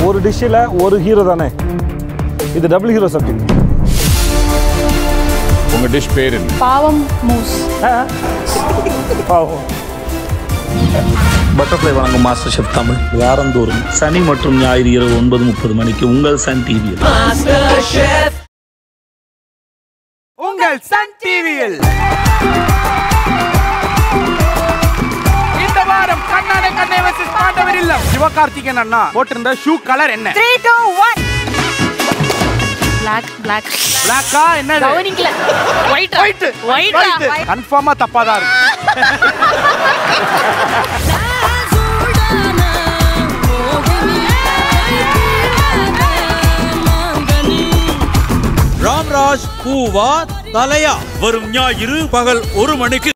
ஒரு டிஷ்ஷில் ஒரு ஹீரோ தானே இது டபுள் ஹீரோ சப்ஜெக்ட் உங்க டிஷ் பேர் என்ன பாவம் மூஸ் பாவம் பட்டர்ஃப்ளை வழங்கும் மாஸ்டர் ஷெஃப் தமிழ் வாரந்தோறும் சனி மற்றும் ஞாயிறு இரவு ஒன்பது முப்பது மணிக்கு உங்கள் சன் டிவியில் உங்கள் சன் டிவியில் இந்த வாரம் கண்ணாட கண்ணை வச்சு பாண்டவர் இல்லம் சிவகார்த்திகேயன் அண்ணா போட்டிருந்த ஷூ கலர் என்ன three two one black black பிளாக்கா என்ன கவனிக்கல ஒயிட் ஒயிட் ஒயிட் ஒயிட் கன்ஃபார்மா தப்பாதான் இருக்கு ராம்ராஜ் பூவா தலையா வரும் ஞாயிறு பகல் ஒரு மணிக்கு